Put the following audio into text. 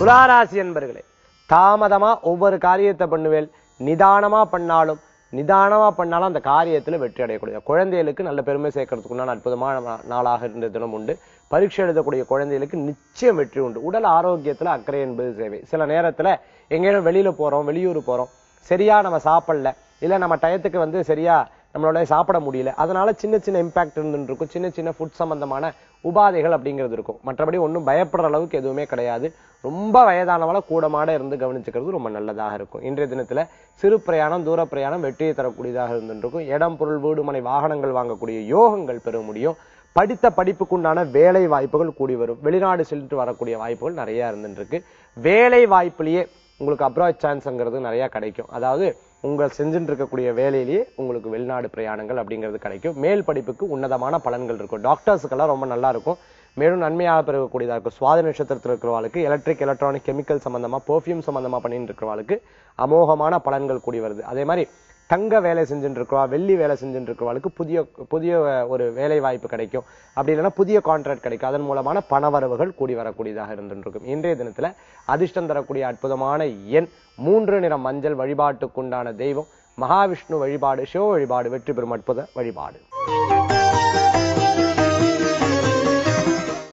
துளாராசி என்பர்களே தாமதமா ஒவ்வொரு காரியத்தை பண்ணுவேல் நிதானமா பண்ணாலும் நிதானமா பண்ணாலும் அந்த காரியத்துல வெற்றி அடையக்கூடிய குழந்தைகளுக்கு நல்ல பெருமை சேர்க்கறதுக்குண்டான அற்புதமான நா- நாளாக இருந்த தினம் உண்டு பரீட்சை எழுதக்கூடிய குழந்தைகளுக்கு நிச்சயம் வெற்றி உண்டு உடல் ஆரோக்கியத்துல அக்கறை என்பது தேவை சில நேரத்துல எங்கேயும் வெளியில போறோம் வெளியூர் போறோம் சரியா நம்ம சாப்பிடல இல்ல நம்ம டயத்துக்கு வந்து சரியா நம்மளோட சாப்பிட முடியல அதனால சின்ன சின்ன இம்பாக்ட் இருந்துட்டு இருக்கும் சின்ன சின்ன ஃபுட் சம்பந்தமான உபாதைகள் அப்படிங்கிறது இருக்கும் மற்றபடி ஒண்ணும் பயப்படுற அளவுக்கு எதுவுமே கிடையாது ரொம்ப வயதானவள கூடமாட இருந்து கவனிச்சுக்கிறது ரொம்ப நல்லதாக இருக்கும் இன்றைய தினத்துல சிறு பிரயாணம் தூர பிரயாணம் வெற்றியை தரக்கூடியதாக இருந்துட்டு இருக்கும் இடம் பொருள் வீடு மனை வாகனங்கள் வாங்கக்கூடிய யோகங்கள் பெற முடியும் படித்த படிப்புக்குண்டான வேலை வாய்ப்புகள் கூடி வரும் வெளிநாடு சென்று வரக்கூடிய வாய்ப்புகள் நிறைய இருந்துட்டு இருக்கு வேலை வாய்ப்புலயே உங்களுக்கு அப்ராட் சான்ஸ்ங்கிறது நிறைய கிடைக்கும் அதாவது உங்கள் செஞ்சுட்டு இருக்கக்கூடிய வேலையிலேயே உங்களுக்கு வெளிநாடு பிரயாணங்கள் அப்படிங்கிறது கிடைக்கும் மேல் படிப்புக்கு உன்னதமான பலன்கள் இருக்கும் டாக்டர்ஸுக்கெல்லாம் ரொம்ப நல்லா இருக்கும் மேலும் நன்மையாக பெறக்கூடியதா இருக்கும் சுவாத நட்சத்திரத்தில் இருக்கிறவாளுக்கு எலக்ட்ரிக் எலக்ட்ரானிக் கெமிக்கல் சம்பந்தமா பெர்ஃப்யூம் சம்பந்தமா பண்ணிட்டு இருக்கிறவாளுக்கு அமோகமான பலன்கள் கூடி வருது அதே மாதிரி தங்க வேலை செஞ்சுட்டு இருக்கிறவா வெள்ளி வேலை செஞ்சுட்டு இருக்கிறவாளுக்கு புதிய புதிய அஹ், ஒரு வேலை வாய்ப்பு கிடைக்கும் அப்படி இல்லைன்னா புதிய கான்ட்ராக்ட் கிடைக்கும் அதன் மூலமான பணவரவுகள் கூடி வரக்கூடியதாக இருந்துட்டு இருக்கும் இன்றைய தினத்துல அதிர்ஷ்டம் தரக்கூடிய அற்புதமான எண் மூன்று நிற மஞ்சள் வழிபாட்டுக்குண்டான தெய்வம் மகாவிஷ்ணு வழிபாடு சிவ வழிபாடு வெற்றி பெறும் அற்புத வழிபாடு